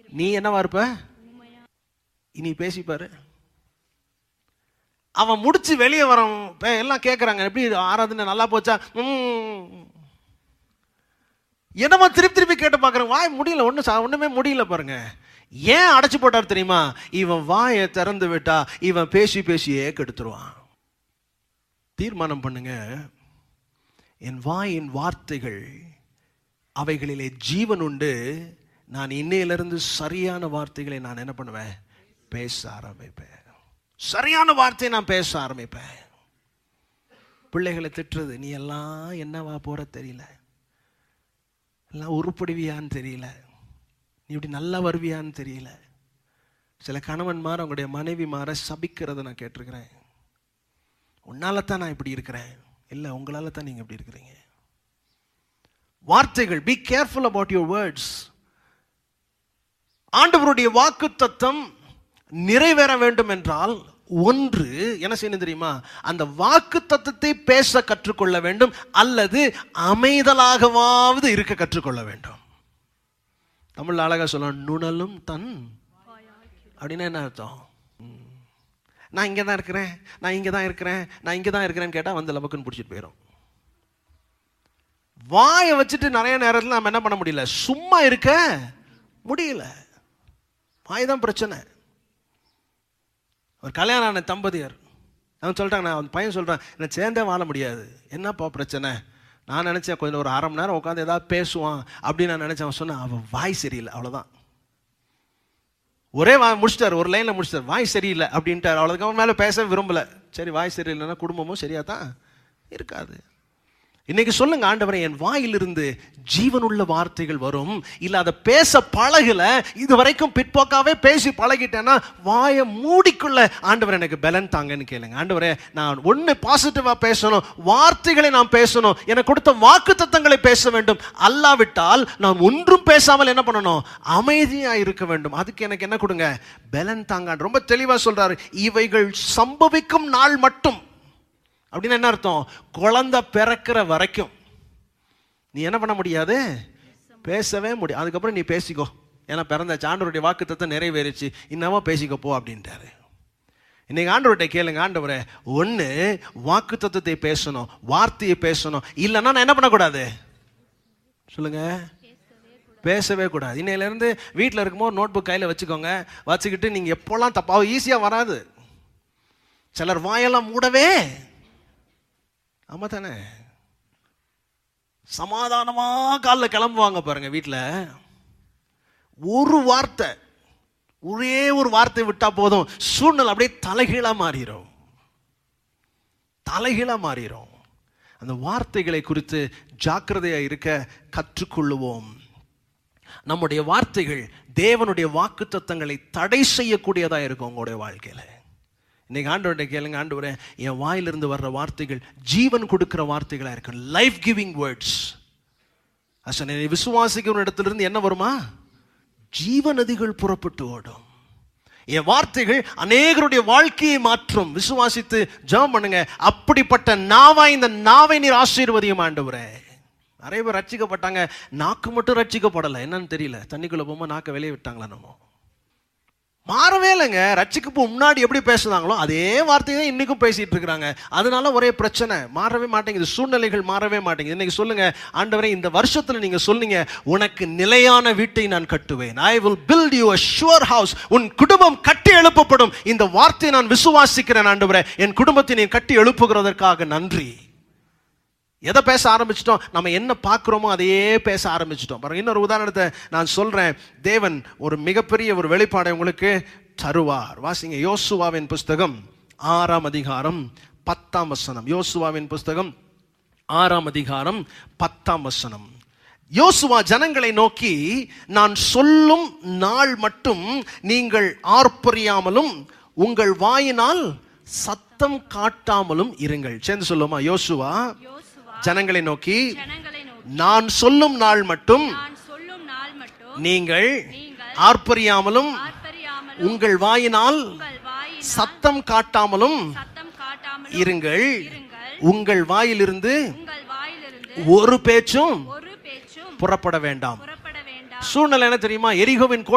நீ என்னவா இருப்ப இனி பேசிப்பாரு அவன் முடிச்சு வெளியே வரான் இப்ப எல்லாம் கேட்குறாங்க எப்படி ஆராதனை நல்லா போச்சா ம். என்னமோ திருப்பி திருப்பி கேட்டு பார்க்குறேன் வாய் முடியல ஒன்றும் ஒன்றுமே முடியல பாருங்க ஏன் அடைச்சு போட்டார் தெரியுமா இவன் வாயை திறந்து விட்டா இவன் பேசி பேசியே கெடுத்துருவான் தீர்மானம் பண்ணுங்க என் வாயின் வார்த்தைகள் அவைகளிலே ஜீவன் உண்டு நான் இன்னையிலிருந்து சரியான வார்த்தைகளை நான் என்ன பண்ணுவேன் பேச ஆரம்பிப்பேன் சரியான வார்த்தையை நான் பேச ஆரம்பிப்பேன் பிள்ளைகளை திட்டுறது நீ எல்லாம் என்னவா போற தெரியல எல்லாம் உருப்படுவியான்னு தெரியல நீ இப்படி நல்லா வருவியான்னு தெரியல சில கணவன்மார் அவங்களுடைய மனைவிமாரை சபிக்கிறத நான் கேட்டிருக்கிறேன் உன்னால தான் நான் இப்படி இருக்கிறேன் இல்லை உங்களால தான் நீங்க இப்படி இருக்கிறீங்க வார்த்தைகள் be careful about your words ஆண்டவருடைய வாக்கு தத்தம் நிறைவேற வேண்டும் என்றால் ஒன்று என்ன செய்யணும் தெரியுமா அந்த வாக்கு தத்தத்தை பேச கற்றுக்கொள்ள வேண்டும் அல்லது அமைதலாகவாவது இருக்க கற்றுக்கொள்ள வேண்டும் தமிழ் அழகா சொல்ல நுணலும் தன் அப்படின்னா என்ன அர்த்தம் ம். நான் இங்கே தான் இருக்கிறேன் நான் இங்கே தான் இருக்கிறேன் நான் இங்கே தான் இருக்கிறேன்னு கேட்டால் வந்து லபக்குன்னு பிடிச்சிட்டு போயிடும் வாயை வச்சுட்டு நிறைய நேரத்தில் நம்ம என்ன பண்ண முடியல சும்மா இருக்க முடியல வாய் தான் பிரச்சனை ஒரு கல்யாணம் ஆன தம்பதியர் அவன் சொல்லிட்டாங்க நான் அந்த பையன் சொல்கிறேன் என்னை சேர்ந்தே வாழ முடியாது என்னப்பா பிரச்சனை நான் நினச்சேன் கொஞ்சம் ஒரு அரை மணி நேரம் உட்காந்து ஏதாவது பேசுவான் அப்படின்னு நான் நினச்சேன் அவன் சொன்னான் அவன் வாய் சரியில்லை அவ்வளோதான் ஒரே வா முடிச்சிட்டார் ஒரு லைனில் முடிச்சிட்டார் வாய் சரியில்லை அப்படின்ட்டார் அவ்வளோதுக்கு அவன் மேலே பேச விரும்பல சரி வாய் சரியில்லைன்னா குடும்பமும் சரியா தான் இருக்காது இன்னைக்கு சொல்லுங்க ஆண்டவரே என் வாயிலிருந்து ஜீவனுள்ள வார்த்தைகள் வரும் இல்ல அதை பேச பழகல இது வரைக்கும் பிற்போக்காவே பேசி பழகிட்டேன்னா வாயை மூடிக்குள்ள ஆண்டவர் எனக்கு பலன் தாங்கன்னு கேளுங்க ஆண்டவரே நான் ஒண்ணு பாசிட்டிவா பேசணும் வார்த்தைகளை நான் பேசணும் எனக்கு கொடுத்த வாக்கு தத்தங்களை பேச வேண்டும் அல்லாவிட்டால் நான் ஒன்றும் பேசாமல் என்ன பண்ணணும் அமைதியா இருக்க வேண்டும் அதுக்கு எனக்கு என்ன கொடுங்க பலன் தாங்க ரொம்ப தெளிவா சொல்றாரு இவைகள் சம்பவிக்கும் நாள் மட்டும் அப்படின்னு என்ன அர்த்தம் குழந்தை பிறக்கிற வரைக்கும் நீ என்ன பண்ண முடியாது பேசவே முடியாது அதுக்கப்புறம் நீ பேசிக்கோ ஏன்னா பிறந்த ஆண்டவருடைய வாக்குத்தத்தை நிறைவேறிச்சு இன்னமும் பேசிக்கோ போ அப்படின்ட்டாரு இன்னைக்கு ஆண்டவர்கிட்ட கேளுங்க ஆண்டவரே ஒன்று வாக்கு தத்துவத்தை பேசணும் வார்த்தையை பேசணும் இல்லைன்னா நான் என்ன பண்ணக்கூடாது சொல்லுங்க பேசவே கூடாது இன்னையிலேருந்து வீட்டில் இருக்கும்போது நோட் புக் கையில் வச்சுக்கோங்க வச்சுக்கிட்டு நீங்கள் எப்போல்லாம் தப்பாக ஈஸியாக வராது சிலர் வாயெல்லாம் மூடவே ஆமா தானே சமாதானமா காலைல கிளம்புவாங்க பாருங்க வீட்டில் ஒரு வார்த்தை ஒரே ஒரு வார்த்தை விட்டா போதும் சூழ்நிலை அப்படியே தலைகீழா மாறிடும் தலைகீழா மாறிடும் அந்த வார்த்தைகளை குறித்து ஜாக்கிரதையா இருக்க கற்றுக்கொள்ளுவோம் நம்முடைய வார்த்தைகள் தேவனுடைய வாக்கு தத்தங்களை தடை செய்யக்கூடியதா இருக்கும் உங்களுடைய வாழ்க்கையில இன்னைக்கு ஆண்டவர்கிட்ட கேளுங்க ஆண்டவரே என் வாயிலிருந்து வர்ற வார்த்தைகள் ஜீவன் கொடுக்கிற வார்த்தைகளா இருக்கும் லைஃப் கிவிங் வேர்ட்ஸ் அசனை விசுவாசிக்கிற இடத்திலிருந்து என்ன வருமா ஜீவ நதிகள் புறப்பட்டு ஓடும் என் வார்த்தைகள் அநேகருடைய வாழ்க்கையை மாற்றும் விசுவாசித்து ஜெபம் பண்ணுங்க அப்படிப்பட்ட நாவா இந்த நாவை நீர் ஆசீர்வதியும் ஆண்டவரே நிறைய பேர் ரட்சிக்கப்பட்டாங்க நாக்கு மட்டும் ரட்சிக்கப்படலை என்னன்னு தெரியல தண்ணிக்குள்ள போகும்போது நாக்கை வெளியே விட்டாங்களா நம்ம மாறவே இல்லைங்க ரட்சிக்கு முன்னாடி எப்படி பேசுனாங்களோ அதே வார்த்தையை தான் இன்னைக்கும் பேசிட்டு இருக்கிறாங்க அதனால ஒரே பிரச்சனை மாறவே மாட்டேங்குது சூழ்நிலைகள் மாறவே மாட்டேங்குது இன்னைக்கு சொல்லுங்க ஆண்டவரே இந்த வருஷத்துல நீங்க சொன்னீங்க உனக்கு நிலையான வீட்டை நான் கட்டுவேன் I will build you a sure house உன் குடும்பம் கட்டி எழுப்பப்படும் இந்த வார்த்தையை நான் விசுவாசிக்கிறேன் ஆண்டவரே என் குடும்பத்தை நீ கட்டி எழுப்புகிறதற்காக நன்றி எதை பேச ஆரம்பிச்சிட்டோம் நம்ம என்ன பார்க்குறோமோ அதையே பேச ஆரம்பிச்சிட்டோம் பாருங்க இன்னொரு உதாரணத்தை நான் சொல்றேன் தேவன் ஒரு மிகப்பெரிய ஒரு வெளிப்பாடை உங்களுக்கு தருவார் வாசிங்க யோசுவாவின் புஸ்தகம் ஆறாம் அதிகாரம் பத்தாம் வசனம் யோசுவாவின் புஸ்தகம் ஆறாம் அதிகாரம் பத்தாம் வசனம் யோசுவா ஜனங்களை நோக்கி நான் சொல்லும் நாள் மட்டும் நீங்கள் ஆர்ப்பரியாமலும் உங்கள் வாயினால் சத்தம் காட்டாமலும் இருங்கள் சேர்ந்து சொல்லுமா யோசுவா யோசுவா ஜனங்களை நோக்கி ஜனங்களை நோக்கி நான் சொல்லும் நாள் மட்டும் நான் சொல்லும் நாள் மட்டும் நீங்கள் நீங்கள் ஆர்ப்பரியாமலும் ஆர்ப்பரியாமலும் உங்கள் வாயினால் உங்கள் வாயினால் சத்தம் காட்டாமலும் சத்தம் காட்டாமல் இருங்கள் இருங்கள் உங்கள் வாயிலிருந்து உங்கள் வாயிலிருந்து ஒரு பேச்சும் ஒரு பேச்சும் புறப்பட வேண்டாம் புறப்பட வேண்டாம் சூழ்நிலை என்ன தெரியுமா எரிகோவின்